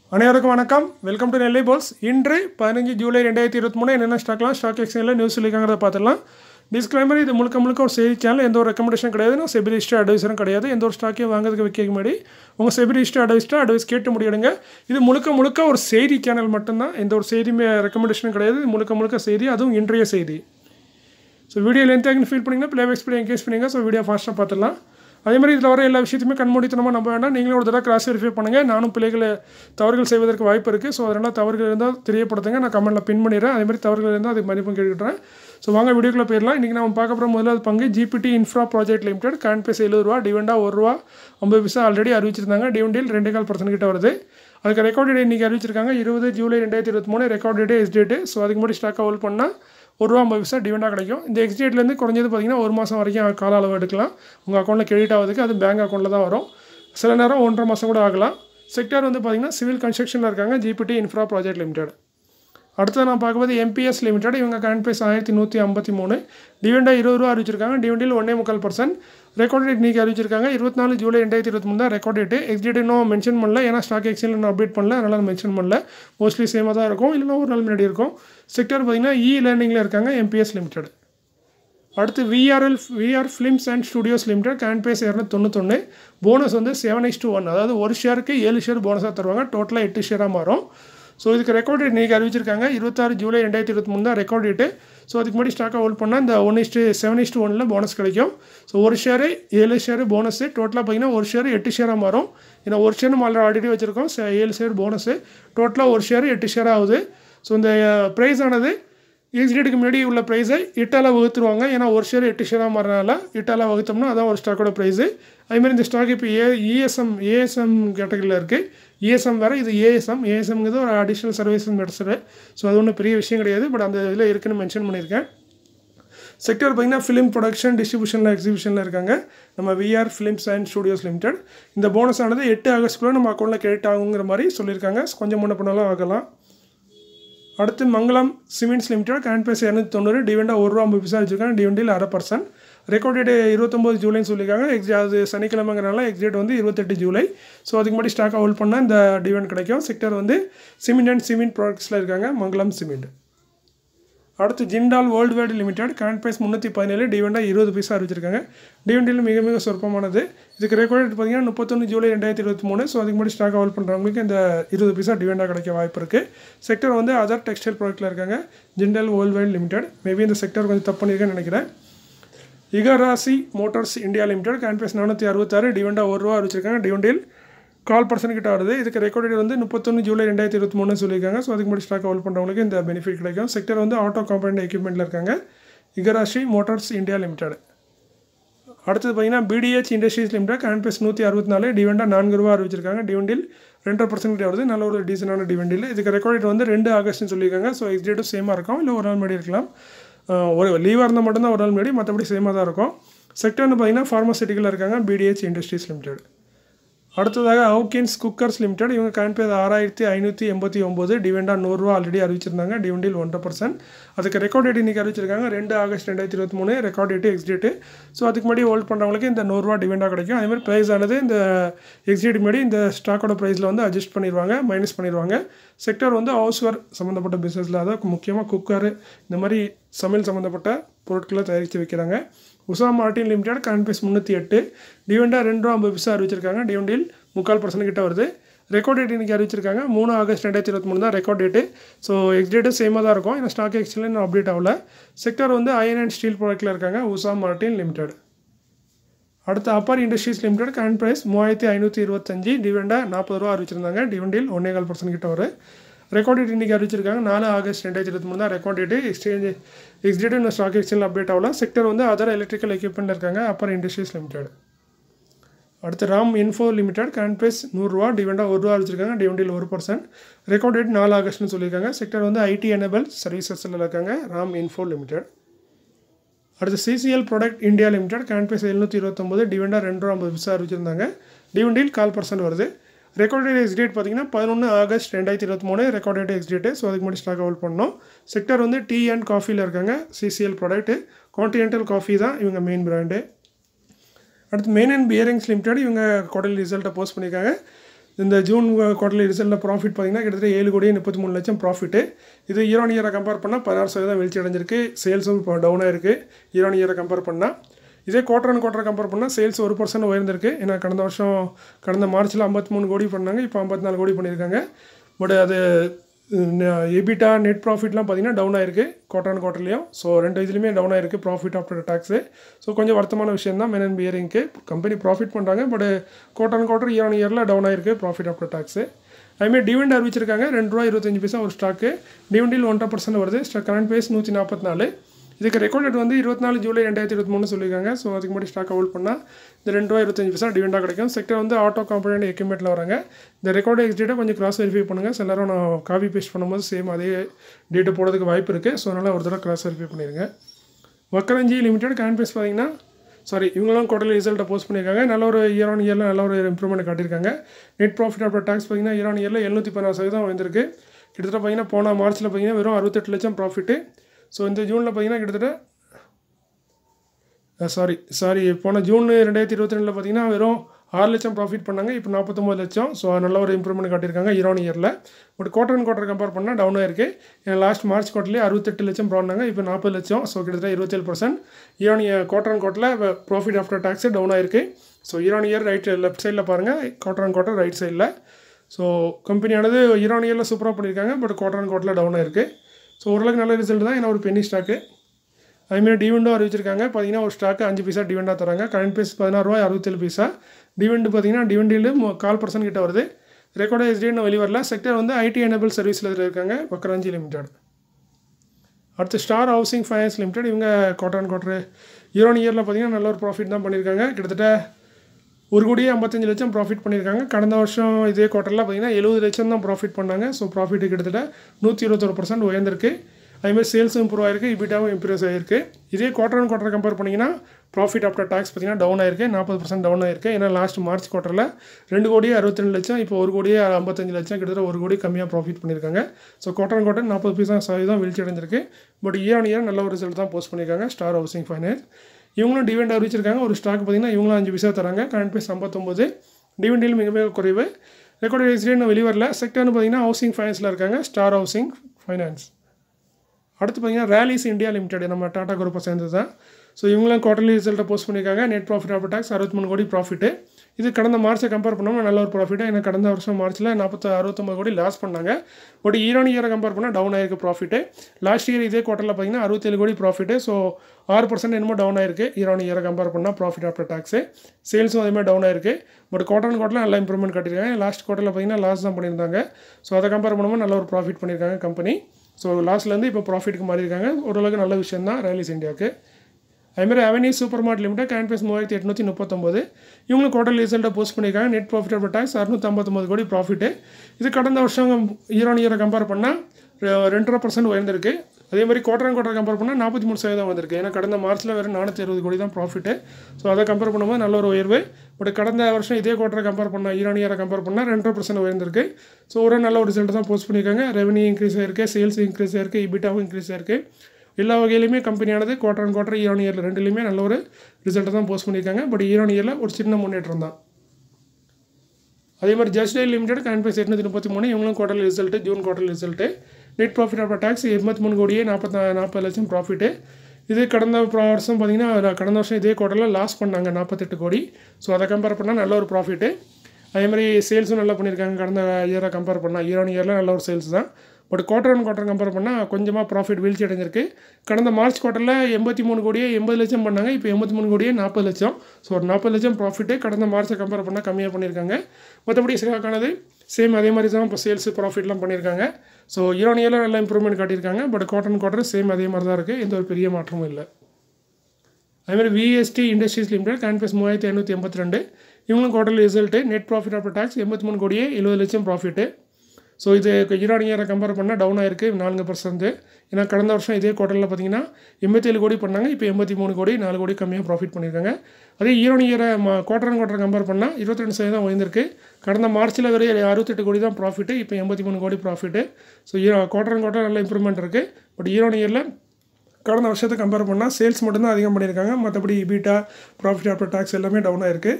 அனைவருக்கும் வணக்கம் welcome to Nellai poles இன்று பதினஞ்சு ஜூலை ரெண்டாயிரத்தி இருபத்தி மூணு என்னென்ன ஸ்டாக்லாம் ஸ்டாக் எக்ஸ்சேஞ்சில் நியூஸ் சொல்லியிருக்காங்கிறத பார்த்துடலாம் டிஸ்க்ளைமர் இது முழுக்க முழுக்க ஒரு செய்தி சேனல் எந்த ஒரு ரெக்கமெண்டேஷன் கிடையாது நான் செபி ரிஜிஸ்டர் அட்வைஸரும் கிடையாது எந்த ஒரு ஸ்டாக்கையும் வாங்குறதுக்கு வைக்க முன்னாடி உங்கள் செபி ரிஜிஸ்டர் அட்வைஸ்ட்டு அட்வைஸ் கேட்டு முடியிடுங்க இது முழுக்க முழுக்க ஒரு செய்தி சேனல் மட்டும்தான் எந்த ஒரு செய்தியுமே ரெக்கமெண்டேஷனும் கிடையாது இது முழுக்க முழுக்க செய்தி அதுவும் இன்றைய செய்தி ஸோ வீடியோ லென்த்தாக ஃபீல் பண்ணிங்கன்னா ப்ளேபேக்ஸ் பண்ணி என்கேஜ் பண்ணுங்க ஸோ வீடியோ ஃபாஸ்ட்டாக பார்த்துடலாம் அதே மாதிரி இதில் வர எல்லா விஷயத்தையுமே கண்மூடித்தனமாக நம்ப வேண்டாம் நீங்களும் ஒரு தடவை கிராஸ் வெரிஃபை பண்ணுங்கள் நானும் பிள்ளைகளை தவறுகள் செய்வதற்கு வாய்ப்பு இருக்குது ஸோ அதனால் தவறுகள் இருந்தால் தெரியப்படுத்துங்க நான் கமெண்ட்டில் பின் பண்ணிடுறேன் அதே மாதிரி தவறுகள் இருந்தால் அதுக்கு மதிப்பும் கேட்டுக்கிறேன் ஸோ வாங்க வீடியோக்குள்ளே போயிடலாம் இன்றைக்கி நம்ம பார்க்க போகிற முதல்ல பங்கு ஜிபிடி இன்ஃப்ரா ப்ராஜெக்ட் லிமிடெட் கான்பேஸ் எழுபது ரூபா டிவெண்டா ஒரு ரூபா ஐம்பது பைசா ஆல்ரெடி அறிவிச்சிருந்தாங்க டிவெண்டில் ரெண்டே கால் பர்சன்ட் கிட்ட வருது அதுக்கு ரெக்கார்ட் டேட் இன்றைக்கி அறிவிச்சிருக்காங்க இருபது ஜூலை ரெண்டாயிரத்தி இருபத்தி மூணு record date ex date so அதுக்கு முன்னாடி ஸ்டாக்கை ஹோல்ட் பண்ணால் ஒரு ரூபா ஐம்பது பைசா டிவெண்டாக கிடைக்கும் இந்த எக்ஸ்டேட்லேருந்து குறைஞ்சது பார்த்தீங்கன்னா ஒரு மாதம் வரைக்கும் கால அளவு எடுக்கலாம் உங்கள் அக்கௌண்ட்டில் கிரெடிட் ஆகுதுக்கு அது பேங்க் அக்கௌண்ட்டில் தான் வரும் சில நேரம் ஒன்றரை மாதம் கூட ஆகலாம் செக்டர் வந்து பார்த்தீங்கன்னா சிவில் கன்ஸ்ட்ரக்ஷனில் இருக்காங்க ஜிபிடி இன்ஃப்ரா ப்ராஜெக்ட் லிமிடெட் அடுத்து நான் பார்க்கும்போது எம்பிஎஸ் லிமிடெட் இவங்க கரண்ட் ப்ரைஸ் ஆயிரத்தி நூற்றி ஐம்பத்தி மூணு டிவெண்டாக இருபது ரூபா அறிவிச்சிருக்காங்க டிவெண்டில் ஒன்றே முக்கால் பர்சன்ட் ரெக்கார்ட் டேட் இன்றைக்கி அறிவிச்சிருக்காங்க இருபத்தி நாலு ஜூலை ரெண்டாயிரத்தி இருபத்தி மூணு தான் ரெக்கார்ட் டேட்டு எக்ஸ்டேட் இன்னும் மென்ஷன் பண்ணல ஏன்னா ஸ்டாக் எக்ஸ்சேஞ்சில் நான் அப்டேட் பண்ணல அதனால் மென்ஷன் பண்ணல மோஸ்ட்லி சேமாக தான் இருக்கும் இல்லைனா ஒரு நாள் முன்னாடி இருக்கும் செக்டர் பார்த்தீங்கன்னா இ லேர்னிங்கில் இருக்காங்க எம்பிஎஸ் லிமிடெட் அடுத்து VRL VR films and studios limited கேன்பேஸ் இரநூத்தி தொண்ணூத்தொன்று போனஸ் வந்து செவன் இஸ் டூ ஒன் அதாவது ஒரு ஷேருக்கு ஏழு ஷேர் போனஸாக தருவாங்க டோட்டலாக எட்டு ஷேராக மாறும் ஸோ இதுக்கு ரெக்கார்ட் டேட் இன்றைக்கி அறிவிச்சிருக்காங்க இருபத்தாறு ஜூலை ரெண்டாயிரத்தி இருபத்தி மூணு தான் ரெக்கார்ட் டேட்டு ஸோ அதுக்கு முன்னாடி ஸ்டாக்கை ஹோல்ட் பண்ணால் இந்த ஒன் இஸ்ட்டு செவன் இஸ்ட்டு ஒனில் போனஸ் கிடைக்கும் ஸோ ஒரு ஷேரு ஏழு ஷேரு போனஸு டோட்டலாக பார்த்தீங்கன்னா ஒரு ஷேர் எட்டு ஷேராக மாறும் ஏன்னா ஒரு ஷேர் நம்ம ஆல்ரெடி வச்சுருக்கோம் ஏழு ஷேர் போனஸு டோட்டலாக ஒரு ஷேர் எட்டு ஷேர் ஆகுது ஸோ இந்த ப்ரைஸ் ஆனது எக்ஸிடேட்டுக்கு முன்னாடி உள்ள ப்ரைஸை எட்டால் வகுத்துருவாங்க ஏன்னா ஒரு ஷேர் எட்டு ஷேராக மாறினால எட்டால் வகுத்தோம்னா அதான் ஒரு ஸ்டாக்கோட ப்ரைஸு அதுமாதிரி இந்த ஸ்டாக் இப்போ ஏ இஎஸ்எம் ஏஎஸ்எம் கேட்டகரியில் இருக்குது இஎஸ்எம் வேறு இது ஏஎஸ்எம் ஏஎஸ்எம்ங்கிறது ஒரு அடிஷ்னல் சர்வீஸ் மெடிசரு ஸோ அது ஒன்றும் பெரிய விஷயம் கிடையாது பட் அந்த இதில் இருக்குன்னு மென்ஷன் பண்ணியிருக்கேன் செக்டர் பார்த்திங்கன்னா ஃபிலிம் ப்ரொடக்ஷன் டிஸ்ட்ரிபியூஷனில் எக்ஸிபிஷனில் இருக்காங்க நம்ம VR films and studios limited இந்த போனஸ் ஆனது எட்டு ஆகஸ்ட்குள்ளே நம்ம அக்கௌண்ட்டில் கிரெடிட் ஆகுங்கிற மாதிரி சொல்லியிருக்காங்க கொஞ்சம் முன்ன பண்ணாலும் ஆகலாம் அடுத்து மங்களம் சிமெண்ட்ஸ் லிமிடெட் கேன்பேஸ் இரநூத்தி தொண்ணூறு டிவெண்டாக ஒரு ரூபா ஐம்பது பைசா வச்சுருக்காங்க டிவெண்டில் அரை பர்சன்ட் ரெக்கார்ட் டேட் இருபத்தொம்போது ஜூலைன்னு சொல்லியிருக்காங்க எக்ஸ் அது சனிக்கிழமைங்கிறனால எக்ஸேட் வந்து இருபத்தெட்டு ஜூலை ஸோ அதுக்கு முன்னாடி ஸ்டாக் ஹோல்ட் பண்ணால் இந்த டிவெண்ட் கிடைக்கும் செக்டர் வந்து சிமெண்ட் அண்ட் சிமெண்ட் ப்ராடக்ட்ஸில் இருக்காங்க மங்களம் சிமெண்ட் அடுத்து Jindal world wide limited current price முந்நூற்றி பதினேழு டிவெண்டாக இருபது பைசா அறிவிச்சிருக்காங்க டிவெண்டில் மிக மிக சொற்பமானது இதுக்கு ரெக்கார்ட் பார்த்தீங்கன்னா முப்பத்தொன்று ஜூலை ரெண்டாயிரத்தி இருபத்தி மூணு ஸோ அதுக்கு முன்னாடி ஸ்டாக் ஹோல்ட் பண்ணுறவங்களுக்கு இந்த இருபது பைசா டிவெண்டாக கிடைக்க வாய்ப்பு இருக்குது செக்டர் வந்து அதர் டெக்ஸ்டைல் ப்ராடக்ட்டில் இருக்காங்க Jindal world wide limited maybe இந்த செக்டர் கொஞ்சம் தப்பு பண்ணியிருக்கேன்னு நினைக்கிறேன் இகராசி மோட்டார்ஸ் இந்தியா லிமிடெட் கேன்பேஸ் நானூற்றி அறுபத்தாறு டிவெண்டாக ஒரு ரூபா அறிவிச்சிருக்காங்க டிவெண்டில் கால் பர்சன்ட் கிட்ட வருது இதுக்கு ரெக்கார்டு வந்து முப்பத்தொன்று ஜூலை ரெண்டாயிரத்தி இருபத்தி மூணு சொல்லியிருக்காங்க ஸோ அதுக்கு முன்னாடி ஸ்டாக் ஹோல்ட் பண்ணுறவங்களுக்கு இந்த பெனிஃபிட் கிடைக்கும் செக்டர் வந்து ஆட்டோ காம்பவுண்ட் எக்யூப்மெண்ட்டில் இருக்காங்க இகராசி மோட்டார்ஸ் இந்தியா லிமிடெட் அடுத்தது பார்த்தீங்கன்னா பிடிஹெச் இண்டஸ்ட்ரீஸ் லிமிடெட் கேன்பேஸ் நூற்றி அறுபத்தி நாலு டிவெண்டாக நான்கு ரூபா அறிவிச்சிருக்காங்க டிவெண்டில் ரெண்டரை பர்சன்ட் கிட்ட வருது நல்ல ஒரு டீசனான டிவெண்டில் இதுக்கு ரெக்கார்டு வந்து ரெண்டு ஆகஸ்ட்னு சொல்லியிருக்காங்க ஸோ எக்ஸ்டேட்டும் சேமாக இருக்கும் இல்லை ஒரு நாள் முன்னாடி இருக்கலாம் ஒரு லீவாக இருந்தால் மட்டும்தான் ஒரு நாள் முன்னாடி மற்றபடி சேமாக தான் இருக்கும் செக்டர்னு பார்த்தீங்கன்னா ஃபார்மசிட்டிக்கலில் இருக்காங்க பிடிஹெச் இண்டஸ்ட்ரீஸ் லிமிடெட் அடுத்ததாக ஹவுக்கின்ஸ் குக்கர்ஸ் லிமிடெட் இவங்க கரண்ட் பேர் ஆறாயிரத்தி ஐநூற்றி எண்பத்தி ஒம்பது டிவெண்டாக நூறுரூவா ஆல்ரெடி அறிவிச்சிருந்தாங்க டிவெண்டில் ஒன்றரை பர்சன்ட் அதுக்கு ரெக்கார்ட் டேட் இன்றைக்கி அறிவிச்சிருக்காங்க ரெண்டு ஆகஸ்ட் ரெண்டாயிரத்தி இருபத்தி மூணு record date ex date so அதுக்கு முன்னாடி ஹோல்ட் பண்ணுறவங்களுக்கு இந்த நூறுரூவா டிவெண்டாக கிடைக்கும் அதேமாதிரி ப்ரைஸ் ஆனது இந்த எக்ஸிட் முன்னாடி இந்த ஸ்டாக்கோட ப்ரைஸில் வந்து அட்ஜஸ்ட் பண்ணிடுவாங்க மைனஸ் பண்ணிடுவாங்க செக்டர் வந்து ஹவுஸ்வேர் சம்மந்தப்பட்ட பிஸ்னஸில் அதாவது முக்கியமாக குக்கர் இந்த மாதிரி சமையல் சம்மந்தப்பட்ட பொருட்களை தயாரித்து வைக்கிறாங்க Usha Martin limited current price முந்நூற்றி எட்டு டிவெண்டாக ரெண்டு ரூபா ஐம்பது பைசா அறிவிச்சிருக்காங்க டிவெண்டில் முக்கால் பர்சன்ட் கிட்ட வருது ரெக்கார்ட் டேட் இன்றைக்கி அறிவிச்சிருக்காங்க மூணு ஆகஸ்ட் ரெண்டாயிரத்தி இருபத்தி மூணு தான் record date so ex date சேமாக தான் இருக்கும் ஏன்னா ஸ்டாக் எக்ஸ்சேஞ்சில் இன்னும் அப்டேட் ஆகல செக்டர் வந்து அயன் அண்ட் ஸ்டீல் ப்ராடக்ட்டில் இருக்காங்க உஷா மார்டின் லிமிடெட் அடுத்து Apar industries limited current price மூவாயிரத்தி ஐநூற்றி இருபத்தஞ்சி டிவெண்டாக நாற்பது ரூபா அறிவிச்சிருந்தாங்க டிவெண்டில் ஒன்றே கால் பர்சன்ட் கிட்ட வரும் ரெக்கார்ட் டேட் இன்றைக்கி அறிவிச்சிருக்காங்க நாலு ஆகஸ்ட் ரெண்டாயிரத்தி இருபத்தி மூணு தான் record date exchange ex date இன்னும் ஸ்டாக் எக்ஸ்சேஞ்சில் அப்டேட் ஆகல செக்டர் வந்து அதர் எலக்ட்ரிக்கல் எக்யூப்மெண்ட் இருக்காங்க அப்பர் இண்டஸ்ட்ரீஸ் லிமிடெட் அடுத்து Ram info limited current price நூறுரூவா டிவெண்டாக ஒரு ரூபா வச்சுருக்காங்க டிவெண்டில் ஒரு பர்சன்ட் ரெக்கார்ட் டேட் நாலு ஆகஸ்ட்னு சொல்லியிருக்காங்க செக்டர் வந்து ஐடி எனபிள் சர்வீசஸில் இருக்காங்க ராம் இன்ஃபோ லிமிடெட் அடுத்து CCL product India limited current price எழுநூற்றி இருபத்தொம்பது டிவெண்டாக ரெண்டு ரூபா ஐம்பது பைசா வச்சுருந்தாங்க டிவெண்டில் கால் பர்சன்ட் வருது ரெக்கார்ட் டேட் எக்ஸ் டேட் பார்த்தீங்கன்னா பதினொன்று ஆகஸ்ட் ரெண்டாயிரத்தி இருபத்தி மூணு record date ex date so அதுக்கு முன்னாடி ஸ்டாக் ஹோல்ட் பண்ணோம் செக்டர் வந்து டீ அண்ட் காஃபியில் இருக்காங்க சிசிஎல் ப்ராடக்ட்டு கான்டினென்டல் காஃபி தான் இவங்க மெயின் பிராண்டு அடுத்து மெயின் அண்ட் பியரிங்ஸ் லிமிடெட் இவங்க குவார்டர்லி ரிசல்ட்டை போஸ்ட் பண்ணியிருக்காங்க இந்த ஜூன் குவார்டர்லி ரிசல்ட்டில் ப்ராஃபிட் பார்த்தீங்கன்னா கிட்டத்தட்ட ஏழு கோடியே முப்பத்தி மூணு லட்சம் ப்ராஃபிட்டு இது ஈரான் இயரை கம்பேர் பண்ணால் பதினாறு சதவீதம் வீழ்ச்சி அடைஞ்சிருக்கு சேல்ஸும் இப்போ டவுனாக இருக்குது ஈரான் இயரை கம்பேர் பண்ணால் இதே குவார்டர் அண்ட் குவார்டர் கம்பேர் பண்ணால் சேல்ஸ் ஒரு பர்சன்ட் உயர்ந்திருக்கு ஏன்னா கடந்த வருஷம் கடந்த மார்ச்சில் ஐம்பத்தி மூணு கோடி பண்ணாங்க இப்போ ஐம்பத்தி நாலு கோடி பண்ணியிருக்காங்க பட் அது எபிட்டா நெட் ப்ராஃபிட்லாம் பார்த்தீங்கன்னா டவுன் ஆயிருக்கு குவார்டர் அண்ட் குவார்டர்லையும் ஸோ ரெண்டு இதுலையுமே டவுன் ஆயிருக்கு ப்ராஃபிட் ஆஃப்டர் டேக்ஸு ஸோ கொஞ்சம் வருத்தமான விஷயம் தான் மென் அண்ட் பியரிங்க்கு கம்பெனி ப்ராஃபிட் பண்ணுறாங்க but quarter and quarter year on இயரில் டவுன் ஆயிருக்கு ப்ராஃபிட் ஆஃப்டர் டேக்ஸு அதுமாதிரி டிவிண்ட் அறிவிச்சிருக்காங்க ரெண்டு ரூபா இருபத்தஞ்சு பைசா ஒரு ஸ்டாக்கு டிவிண்டில் ஒன்றரை பர்சன்ட் வருது கரண்ட் பேஸ் நூற்றி நாற்பத்தி நாலு இதுக்கு ரெக்கார்ட் வந்து இருபத்தி நாலு ஜூலை ரெண்டாயிரத்தி இருபத்தி மூணு சொல்லியிருக்காங்க ஸோ அதுக்கு முன்னாடி ஸ்டாக் ஹோல்ட் பண்ணால் இந்த ரெண்டு ரூபா இருபத்தஞ்சு பைசா டிவிண்டாக கிடைக்கும் செக்டர் வந்து ஆட்டோ காம்பனண்ட் எக்யூப்மெண்ட்டில் வராங்க இந்த ரெக்கார்டு எக்ஸ்டேட்டை கொஞ்சம் கிராஸ் வெரிஃபை பண்ணுங்கள் சில நேரம் நான் காப்பி பேஸ்ட் பண்ணும்போது சேம் அதே டேட்டை போடுறதுக்கு வாய்ப்பு இருக்குது ஸோ அதனால் ஒரு தடவை கிராஸ் வெரிஃபை பண்ணிடுங்க வக்கரஞ்சி லிமிடெட் கேன் பேஸ் பார்த்தீங்கன்னா சாரி இவங்களும் குவார்டர்லி ரிசல்ட்டை போஸ்ட் பண்ணியிருக்காங்க நல்ல ஒரு இயர் ஆன் இயரில் நல்ல ஒரு இம்ப்ரூவ்மெண்ட் காட்டியிருக்காங்க நெட் ப்ராஃபிட் ஆஃப்டர் டேக்ஸ் பார்த்தீங்கன்னா இயர் ஆன் இயரில் எழுநூற்றி பதினாறு சதவீதம் வந்திருக்கு கிட்டத்தட்ட பார்த்தீங்கன்னா போன மார்ச்சில் பார்த்தீங்கன்னா வெறும் அறுபத்தெட்டு லட்சம் ப்ராஃபிட்டு ஸோ இந்த ஜூனில் பார்த்தீங்கன்னா கிட்டத்தட்ட சாரி சாரி போன ஜூன் ரெண்டாயிரத்தி இருபத்தி ரெண்டில் பார்த்தீங்கன்னா வெறும் ஆறு லட்சம் ப்ராஃபிட் பண்ணாங்க இப்போ நாற்பத்தொம்பது லட்சம் ஸோ நல்ல ஒரு இம்ப்ரூவ்மெண்ட் காட்டியிருக்காங்க இயர் ஆன் இயரில் but quarter and quarter compare பண்ணால் டவுன் ஆயிருக்கு ஏன்னா லாஸ்ட் மார்ச் குவார்டர்லேயே அறுபத்தெட்டு லட்சம் பண்ணாங்க இப்போ நாற்பது லட்சம் ஸோ கிட்டத்தட்ட இருபத்தேழு percent year on year quarter and குவார்ட்டரில் ப்ராஃபிட் ஆஃப்டர் டேக்ஸு டவுன் ஆயிருக்கு so year on year right left சைடில் பாருங்கள் குவார்டர் அண்ட் குவார்ட்டர் ரைட் சைடில் ஸோ கம்பெனியானது இயர் ஆன் இயரில் சூப்பராக பண்ணியிருக்காங்க பட் குவார்டர் அண்ட் குவார்ட்டரில் டவுன் ஆயிருக்கு ஸோ ஓரளவுக்கு நல்ல ரிசல்ட் தான் ஏன்னா ஒரு பென்னி ஸ்டாக்கு அதுமாரி டிவெண்டும் அறிவிச்சிருக்காங்க பார்த்தீங்கன்னா ஒரு ஸ்டாக்கு அஞ்சு பைசா டிவெண்டாக தராங்க கரண்ட் பேஸ் பதினாறு ரூபாய் அறுபத்தேழு பைசா டிவெண்ட் பார்த்தீங்கன்னா டிவெண்டிலும் கால் பர்சன்ட் கிட்ட வருது ரெக்கார்டு எஸ்டின்னு வெளிவரல செக்டர் வந்து ஐடி எனபிள் சர்வீஸில் இருக்காங்க வக்கரஞ்சி லிமிடெட் அடுத்து ஸ்டார் ஹவுசிங் ஃபைனான்ஸ் லிமிடெட் இவங்க quarter and quarter year on இயரில் பார்த்தீங்கன்னா நல்ல ஒரு ப்ராஃபிட் தான் பண்ணியிருக்காங்க கிட்டத்தட்ட ஒரு கோடியே ஐம்பத்தஞ்சு லட்சம் ப்ராஃபிட் பண்ணியிருக்காங்க கடந்த வருஷம் இதே குவார்ட்டரில் பார்த்தீங்கன்னா எழுபது லட்சம் தான் ப்ராஃபிட் பண்ணாங்க ஸோ ப்ராஃபிட் கிட்டத்தட்ட நூற்றி இருபத்தொரு பர்சன்ட் உயர்ந்திருக்கு அதேமாதிரி சேல்ஸும் இம்ப்ரூவ் ஆயிருக்கு இபிட்டாவும் இம்ப்ரூவ் ஆகிருக்கு இதே குவார்டர் அண்ட் குவார்டர் கம்பேர் பண்ணிங்கன்னா ப்ராஃபிட் ஆஃப்டர் டேக்ஸ் பார்த்தீங்கன்னா டவுன் ஆயிருக்கு நாற்பது பர்சன்ட் டவுன் ஆயிருக்கு ஏன்னா லாஸ்ட் மார்ச் குவார்ட்டரில் ரெண்டு கோடியே அறுபத்தி ரெண்டு லட்சம் இப்போ ஒரு கோடியே ஐம்பத்தஞ்சு லட்சம் கிட்டத்தட்ட ஒரு கோடி கம்மியாக ப்ராஃபிட் பண்ணியிருக்காங்க ஸோ குவார்டர் அண்ட் குவார்டர் நாற்பது பைசா சதவீதம் வீழ்ச்சி அடைஞ்சிருக்கு பட் இயர் ஆன் இயர் நல்ல ஒரு ரிசல்ட் தான் போஸ்ட் பண்ணியிருக்காங்க ஸ்டார் ஹவுசிங் ஃபைனான்ஸ் இவங்களும் டிவெண்ட் அறிவிச்சிருக்காங்க ஒரு ஸ்டாக் பார்த்தீங்கன்னா இவங்களும் அஞ்சு பைசா தராங்க கரண்ட் பேஸ் ஐம்பத்தொம்போது டிவெண்டில் மிக மிக குறைவு ரெக்கார்டு எக்ஸிடென்ட் வெளிவரல செக்டர்னு பார்த்தீங்கன்னா ஹவுசிங் ஃபைனான்ஸில் இருக்காங்க ஸ்டார் ஹவுசிங் ஃபைனான்ஸ் அடுத்து பார்த்தீங்கன்னா ரேலிஸ் இந்தியா லிமிடெட் நம்ம டாடா குரூப்பை சேர்ந்தது தான் ஸோ இவங்களும் குவார்டர்லி ரிசல்ட்டை போஸ்ட் பண்ணியிருக்காங்க நெட் ப்ராஃபிட் ஆஃப்டர் டாக்ஸ் அறுபத்தி மூணு கோடி ப்ராஃபிட்டு இது கடந்த மார்ச்சை கம்பேர் பண்ணோம்னா நல்ல ஒரு ப்ராஃபிட்டு ஏன்னா கடந்த வருஷம் மார்ச்சில் நாற்பத்தி அறுபத்தொம்பது கோடி லாஸ் பண்ணாங்க பட் ஈரான் இயரை கம்பேர் பண்ணால் டவுன் ஆயிருக்கு ப்ராஃபிட்டு லாஸ்ட் இயர் இதே குவார்ட்டரில் பார்த்தீங்கன்னா அறுபத்தேழு கோடி ப்ராஃபிட்டு ஸோ ஆறு பர்சன்ட் என்னமோ டவுன் ஆயிருக்கு ஈரான் இயரை கம்பேர் பண்ணால் ப்ராஃபிட் ஆஃப்டர் டாக்ஸு சேல்ஸும் அதேமாதிரி டவுன் ஆயிருக்கு பட் குவார்டர் அண்ட் குவார்ட்டரில் நல்ல இம்ப்ரூவ்மெண்ட் காட்டியிருக்காங்க லாஸ்ட் குவார்ட்டரில் பார்த்தீங்கன்னா லாஸ் தான் பண்ணியிருந்தாங்க ஸோ அதை கம்பேர் பண்ணும்போது நல்ல ஒரு ப்ராஃபிட் பண்ணியிருக்காங்க கம்பெனி ஸோ லாஸ்ட்லேருந்து இப்போ ப்ராஃபிட்டுக்கு மாறியிருக்காங்க ஓரளவுக்கு நல்ல விஷயம் தான் ரயில்வேஸ் இந்தியாவுக்கு அதுமாதிரி அவென்யூ சூப்பர் மார்ட் லிமிடெட் கேன்பேஸ் மூவாயிரத்தி எட்நூற்றி முப்பத்தொம்பது இவங்களும் குவார்டர் ரிசல்ட்டை போஸ்ட் பண்ணியிருக்காங்க நெட் ப்ராஃபிட் ஆஃபர் டேக்ஸ் அறுநூற்றம்பத்தொம்பது கோடி ப்ராஃபிட்டு இது கடந்த வருஷம் இயர் ஆன் இயரை கம்பேர் பண்ணால் ரெண்டரை பர்சன்ட் உயர்ந்திருக்கு அதே மாதிரி குவார்டர் அண்ட் குவார்டர் கம்பேர் பண்ணால் நாற்பத்தி மூணு சதவீதம் வந்திருக்கு ஏன்னா கடந்த மார்ச்சில் வெறும் நானூற்றி அறுபது கோடி தான் ப்ராஃபிட்டு ஸோ அதை கம்பேர் பண்ணும்போது நல்ல ஒரு உயர்வு பட் கடந்த வருஷம் இதே குவார்டரை கம்பேர் பண்ணால் ஈரான் இயரை கம்பேர் பண்ணால் ரெண்டரை பர்சன்ட் உயர்ந்திருக்கு ஸோ ஒரு நல்ல ஒரு ரிசல்ட் தான் போஸ்ட் பண்ணியிருக்காங்க ரெவன்யூ இன்க்ரீஸ் ஆயிருக்கு சேல்ஸ் இன்க்ரீஸ் ஆயிருக்கு இபிட்டாவும் இன்க்ரீஸ் ஆயிருக்கு எல்லா வகையிலுமே கம்பெனியானது குவார்டர் அண்ட் குவார்டர் ஈரான் இயரில் ரெண்டுலேயுமே நல்ல ஒரு ரிசல்ட்டை தான் போஸ்ட் பண்ணியிருக்காங்க பட் ஈரான் இயரில் ஒரு சின்ன முன்னேற்றம் தான் அதே மாதிரி ஜஸ்ட் டெயில் லிமிடெட் கரண்ட் எட்நூற்றி முப்பத்தி மூணு இவங்களும் quarter result June quarter result net profit after tax எண்பத்தி மூணு கோடியே நாற்பத்தி நாற்பது லட்சம் ப்ராஃபிட்டு இது கடந்த வருஷம் பார்த்தீங்கன்னா கடந்த வருஷம் இதே குவார்டரில் லாஸ் பண்ணாங்க நாற்பத்தெட்டு கோடி ஸோ அதை கம்பேர் பண்ணால் நல்ல ஒரு ப்ராஃபிட்டு அதே மாதிரி சேல்ஸும் நல்லா பண்ணியிருக்காங்க கடந்த இயரை கம்பேர் பண்ணால் இயர் ஆன் இயரில் நல்ல ஒரு சேல்ஸ் தான் but quarter and quarter compare பண்ணால் கொஞ்சமாக ப்ராஃபிட் வீழ்ச்சி அடைஞ்சிருக்கு கடந்த மார்ச் குவார்ட்டரில் எண்பத்தி மூணு கோடியே எண்பது லட்சம் பண்ணாங்க இப்போ எண்பத்தி மூணு கோடியே நாற்பது லட்சம் ஸோ ஒரு நாற்பது லட்சம் ப்ராஃபிட்டு கடந்த மார்ச்சை கம்பேர் பண்ணால் கம்மியாக பண்ணியிருக்காங்க மற்றபடி சிகாக்கானது சேம் அதே மாதிரி தான் இப்போ சேல்ஸ் ப்ராஃபிட்லாம் பண்ணியிருக்காங்க ஸோ இயர் ஆன் இயரில் நல்ல இம்ப்ரூவ்மெண்ட் காட்டியிருக்காங்க but quarter and quarter same அதே மாதிரி தான் இருக்குது எந்த ஒரு பெரிய மாற்றமும் இல்லை அதுமாதிரி விஎஸ்டி இண்டஸ்ட்ரீஸ் லிமிடெட் கேன்பஸ் மூவாயிரத்தி ஐநூற்றி எண்பத்தி ரெண்டு இவங்களும் quarterly result net profit after tax எண்பத்தி மூணு கோடியே எழுபது லட்சம் ப்ராஃபிட்டு ஸோ இது ஈரான் இயரை கம்பேர் பண்ணால் டவுன் ஆயிருக்கு நான்கு பர்சன்ட் ஏன்னா கடந்த வருஷம் இதே குவார்ட்டரில் பார்த்தீங்கன்னா எண்பத்தேழு கோடி பண்ணாங்க இப்போ எண்பத்தி மூணு கோடி நாலு கோடி கம்மியாக ப்ராஃபிட் பண்ணியிருக்காங்க அதே ஈரான் இயரை குவார்டர் அண்ட் குவார்டர் கம்பேர் பண்ணால் இருபத்தி ரெண்டு சதவீதம் உயர்ந்திருக்கு கடந்த மார்ச்சில் வரை அறுபத்தெட்டு கோடி தான் ப்ராஃபிட்டு இப்போ எண்பத்தி மூணு கோடி profit so quarter and quarter நல்ல இம்ப்ரூவ்மெண்ட் இருக்குது பட் ஈரான் இயரில் கடந்த வருஷத்தை கம்பேர் பண்ணால் சேல்ஸ் மட்டும்தான் அதிகம் பண்ணியிருக்காங்க மற்றபடி இபிட்டா ப்ராஃபிட் ஆஃப்டர் டேக்ஸ் எல்லாமே டவுன் ஆயிருக்கு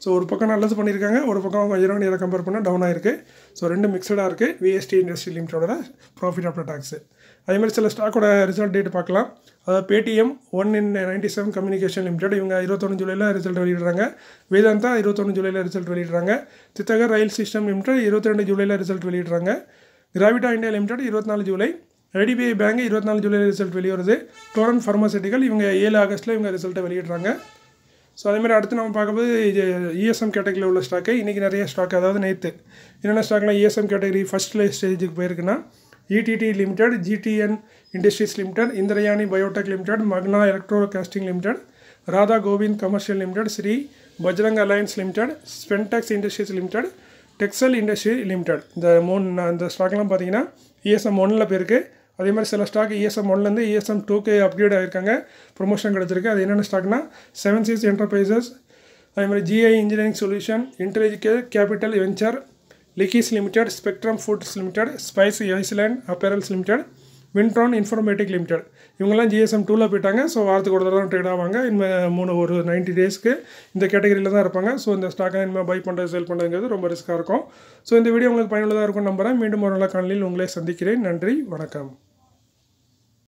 ஸோ ஒரு பக்கம் நல்லது பண்ணியிருக்காங்க ஒரு பக்கம் இயர் இயரை கம்பேர் பண்ணால் டவுன் ஆயிருக்கு ஸோ ரெண்டு மிக்சடாக இருக்குது விஎஸ்டி இண்டஸ்ட்ரி லிமிட்டோட ப்ராஃபிட் ஆஃப்டர் டாக்ஸு அதே மாதிரி சில ஸ்டாக்கோட ரிசல்ட் டேட் பார்க்கலாம் அதாவது Paytm one in ninety seven communication limited இவங்க இருபத்தொன்று ஜூலையில் ரிசல்ட் வெளியிடுறாங்க வேதாந்தா இருபத்தொன்று ஜூலையில் ரிசல்ட் வெளியிடுறாங்க தித்தகர் ரயில் சிஸ்டம் லிமிடெட் இருபத்தி ரெண்டு ஜூலையில் ரிசல்ட் வெளியிடுறாங்க கிராவிட்டா இந்தியா லிமிடெட் இருபத்தி நாலு ஜூலை ஐடிபிஐ பேங்க் இருபத்தி நாலு ஜூலையில் ரிசல்ட் வெளியிடுறது டோரன் ஃபார்மாசிட்டிக்கல் இவங்க ஏழு ஆகஸ்ட்டில் இவங்க ரிசல்ட்டை வெளியிடுறாங்க ஸோ அதேமாதிரி அடுத்து நம்ம பார்க்கும்போது இது இஎஸ்எம் கேட்டகரியில் உள்ள ஸ்டாக்கு இன்றைக்கி நிறைய ஸ்டாக் அதாவது நேற்று என்னென்ன ஸ்டாக்லாம் இஎஸ்எம் கேட்டகரி ஃபஸ்ட் ஸ்டேஜுக்கு போயிருக்குன்னா IDT limited GTN industries limited Indrayani biotech limited Magna electro casting limited Radha Govind commercial limited Shri Bajrang alliance limited Spentex industries limited Texel industry limited இந்த மூணு இந்த ஸ்டாக்லாம் பார்த்தீங்கன்னா இஎஸ்எம் ஒன்னில் போயிருக்கு அதே மாதிரி சில ஸ்டாக் இஎஸ்எம் ஒன்லேருந்து இஎஸ்எம் டூக்கு அப்கிரேட் ஆகிருக்காங்க ப்ரொமோஷன் கிடச்சிருக்கு அது என்னென்ன ஸ்டாக்னா செவன் சிக்ஸ் என்டர்பிரைசஸ் அதே மாதிரி GI engineering solution intellectual capital venture லிக்கிஸ் limited spectrum foods limited spice island apparels limited Vintron informatic limited இவங்கெல்லாம் ஜிஎஸ்எம் டூவில் போயிட்டாங்க ஸோ வாரத்துக்கு ஒரு தடவை ட்ரேட் ஆவாங்க இனிமேல் மூணு ஒரு நைன்ட்டி டேஸ்க்கு இந்த கேட்டகரியில் தான் இருப்பாங்க ஸோ இந்த ஸ்டாக்கை இனிமேல் பை பண்ணுறது சேல் பண்ணுறதுங்கிறது ரொம்ப ரிஸ்க்காக இருக்கும் ஸோ இந்த வீடியோ உங்களுக்கு பயனுள்ளதாக இருக்கும் நம்புறேன் மீண்டும் ஒரு நல்ல காணொலியில் உங்களை சந்திக்கிறேன் நன்றி வணக்கம்